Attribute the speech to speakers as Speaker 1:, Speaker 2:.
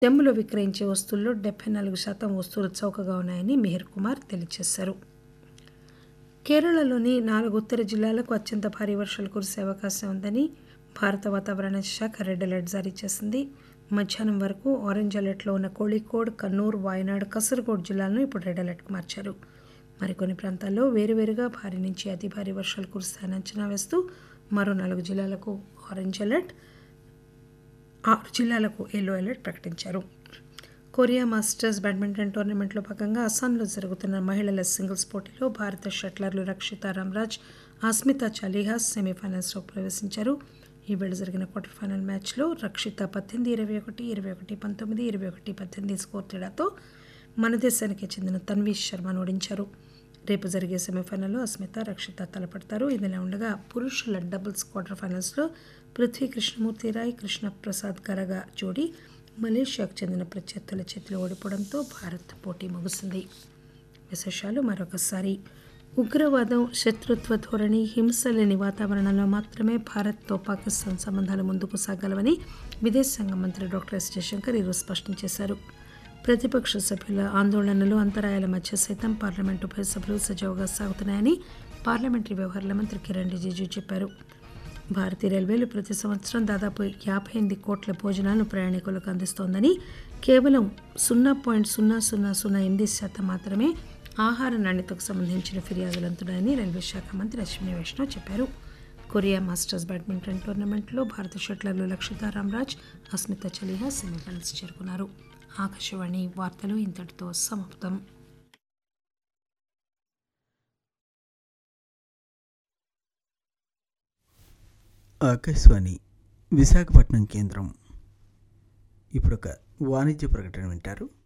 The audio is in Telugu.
Speaker 1: జమ్ములో విక్రయించే వస్తువుల్లో డెబ్బై నాలుగు శాతం వస్తువులు చౌకగా ఉన్నాయని మిహిర్ కుమార్ తెలియజేశారు కేరళలోని నాలుగు ఉత్తర జిల్లాలకు అత్యంత భారీ వర్షాలు కురిసే అవకాశం ఉందని భారత వాతావరణ శాఖ రెడ్ అలర్ట్ జారీ చేసింది మధ్యాహ్నం వరకు ఆరెంజ్ అలర్ట్లో ఉన్న కోళికోడ్ కన్నూర్ వాయనాడ్ కసరగోడ్ జిల్లాలను ఇప్పుడు రెడ్ అలర్ట్కి మార్చారు మరికొన్ని ప్రాంతాల్లో వేరువేరుగా భారీ నుంచి అతి భారీ వర్షాలు కురుస్తాయని అంచనా వేస్తూ మరో నాలుగు జిల్లాలకు ఆరెంజ్ అలర్ట్ ఆరు జిల్లాలకు ఎల్లో అలర్ట్ ప్రకటించారు కొరియా మాస్టర్స్ బ్యాడ్మింటన్ టోర్నమెంట్లో భాగంగా అస్సాంలో జరుగుతున్న మహిళల సింగిల్స్ పోటీలో భారత షట్లర్లు రక్షిత రామ్రాజ్ అస్మిత చాలీహా సెమీఫైనల్స్లో ప్రవేశించారు ఈవేళ జరిగిన క్వార్టర్ ఫైనల్ మ్యాచ్లో రక్షిత పద్దెనిమిది ఇరవై ఒకటి ఇరవై ఒకటి పంతొమ్మిది ఇరవై ఒకటి పద్దెనిమిది స్కోర్ తేడాతో మన దేశానికి చెందిన తన్వీష్ శర్మను ఓడించారు రేపు జరిగే సెమీఫైనల్లో అస్మిత రక్షిత తలపడతారు ఇదిలా ఉండగా పురుషుల డబుల్స్ క్వార్టర్ ఫైనల్స్లో పృథ్వీ కృష్ణమూర్తి రాయ్ కృష్ణ ప్రసాద్ గరగా జోడీ మలేషియాకు చెందిన ప్రత్యర్థుల చేతిలో ఓడిపోవడంతో భారత్ పోటీ ముగిసింది విశేషాలు మరొకసారి ఉగ్రవాదం శత్రుత్వ ధోరణి హింస లేని వాతావరణంలో మాత్రమే భారత్తో పాకిస్తాన్ సంబంధాలు ముందుకు సాగలవని విదేశాంగ మంత్రి డాక్టర్ ఎస్ జయశంకర్ ఈరోజు స్పష్టం చేశారు ప్రతిపక్ష సభ్యుల ఆందోళనలు అంతరాయాల మధ్య సైతం పార్లమెంటు ఉభయ సభలు సజావుగా సాగుతున్నాయని పార్లమెంటరీ వ్యవహారాల మంత్రి కిరణ్ రిజిజు చెప్పారు భారతీయ రైల్వేలు ప్రతి సంవత్సరం దాదాపు యాభై ఎనిమిది కోట్ల భోజనాలను ప్రయాణికులకు అందిస్తోందని కేవలం సున్నా పాయింట్ సున్నా సున్నా సున్నా ఎనిమిది శాతం మాత్రమే ఆహార నాణ్యతకు సంబంధించిన ఫిర్యాదులు అందుతున్నాయని రైల్వే శాఖ మంత్రి అశ్విని వైష్ణవ్ చెప్పారు కొరియా మాస్టర్స్ బ్యాడ్మింటన్ టోర్నమెంట్లో భారత షట్లర్లు లక్షితా రామ్రాజ్ అస్మిత చలిహా సెమీఫైనల్స్ చేరుకున్నారు ఆకాశవాణి వార్తలు ఇంతటితో సమాప్తం
Speaker 2: ఆకాశవాణి విశాఖపట్నం కేంద్రం ఇప్పుడు ఒక వాణిజ్య ప్రకటన వింటారు